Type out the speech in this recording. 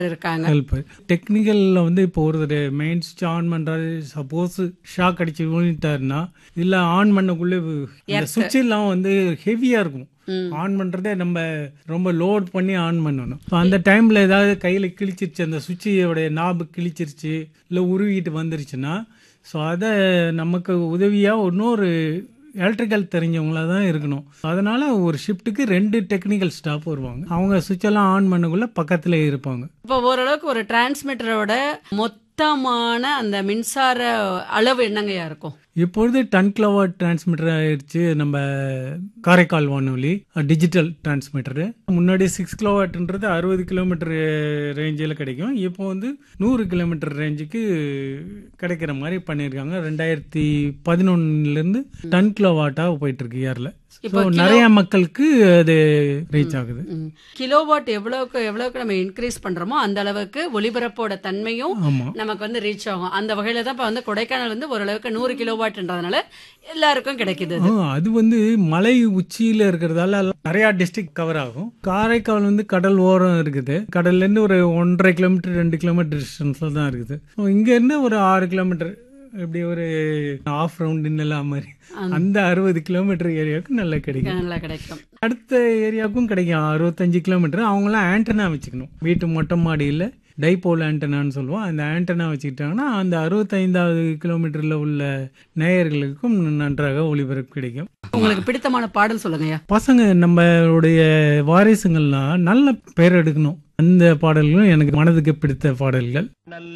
இருக்காங்க ஹெல்ப் டெக்னிக்கலில் வந்து இப்போ ஒருத்தர் மெயின் சுவிட்ச் ஆன் பண்ணுறாரு சப்போஸ் ஷாக் அடிச்சு விழுந்துட்டாருன்னா இல்லை ஆன் பண்ணக்குள்ளே இந்த சுவிட்ச் எல்லாம் வந்து ஹெவியாக இருக்கும் ஆன் பண்ணுறதே நம்ம ரொம்ப லோட் பண்ணி ஆன் பண்ணணும் ஸோ அந்த டைமில் ஏதாவது கையில் கிழிச்சிருச்சு அந்த சுவிட்சோடைய நாபு கிழிச்சிருச்சு இல்லை உருவிட்டு வந்துருச்சுன்னா ஸோ அதை நமக்கு உதவியாக இன்னொரு எலக்ட்ரிக்கல் தெரிஞ்சவங்களா தான் இருக்கணும் அதனால ஒரு ஷிஃப்ட்டுக்கு ரெண்டு டெக்னிக்கல் ஸ்டாஃப் வருவாங்க அவங்க சுவிட்ச் எல்லாம் ஆன் பண்ணக்குள்ள பக்கத்துல இருப்பாங்க இப்போ ஓரளவுக்கு ஒரு டிரான்ஸ்மிட்டரோட மொத்தமான அந்த மின்சார அளவு என்னங்கய்யா இருக்கும் இப்பொழுது டன் கிலோவாட் டிரான்ஸ்மிட்டர் ஆயிடுச்சு நம்ம காரைக்கால் வானொலி டிஜிட்டல் டிரான்ஸ்மிட்டரு முன்னாடி சிக்ஸ் கிலோவாட்ன்றது அறுபது கிலோமீட்டர் ரேஞ்சில் கிடைக்கும் இப்போ வந்து நூறு கிலோமீட்டர் ரேஞ்சுக்கு கிடைக்கிற மாதிரி பண்ணியிருக்காங்க ரெண்டாயிரத்தி பதினொன்னுலேருந்து டன் கிலோவாட்டாக போயிட்டு இருக்கு இயரில் இப்போ ஸோ நிறைய மக்களுக்கு அது ரீச் ஆகுது கிலோவாட் எவ்வளவுக்கு எவ்வளவுக்கு நம்ம இன்க்ரீஸ் பண்றோமோ அந்த அளவுக்கு ஒளிபரப்போட தன்மையும் ஆமாம் நமக்கு வந்து ரீச் ஆகும் அந்த வகையில தான் இப்ப வந்து கொடைக்கானல் வந்து ஓரளவுக்கு நூறு கிலோவாட்ன்றதுனால எல்லாருக்கும் கிடைக்குது ஆ, அது வந்து மலை உச்சியில இருக்கிறதால நிறைய டிஸ்ட்ரிக்ட் கவர் ஆகும் காரைக்கால் வந்து கடல் ஓரம் இருக்குது கடல்ல இருந்து ஒரு ஒன்றரை கிலோமீட்டர் ரெண்டு கிலோமீட்டர் டிஸ்டன்ஸ்ல தான் இருக்குது ஸோ இங்க இருந்து ஒரு ஆறு கிலோமீட்டர் இப்படி ஒரு ஆஃப் ரவுண்ட் எல்லாம் மாதிரி அந்த அறுபது கிலோமீட்டர் ஏரியாவுக்கு நல்லா கிடைக்கும் நல்லா கிடைக்கும் அடுத்த ஏரியாவுக்கும் கிடைக்கும் அறுபத்தஞ்சு கிலோமீட்டர் அவங்களாம் ஆண்டனா வச்சுக்கணும் வீட்டு மொட்டை மாடியில் டைபோல் ஆண்டனான்னு சொல்லுவோம் அந்த ஆண்டனா வச்சுக்கிட்டாங்கன்னா அந்த அறுபத்தைந்தாவது கிலோமீட்டரில் உள்ள நேயர்களுக்கும் நன்றாக ஒளிபரப்பு கிடைக்கும் உங்களுக்கு பிடித்தமான பாடல் சொல்லுங்கய்யா பசங்க நம்மளுடைய வாரிசுங்கள்லாம் நல்ல பேர் எடுக்கணும் அந்த பாடல்களும் எனக்கு மனதுக்கு பிடித்த பாடல்கள்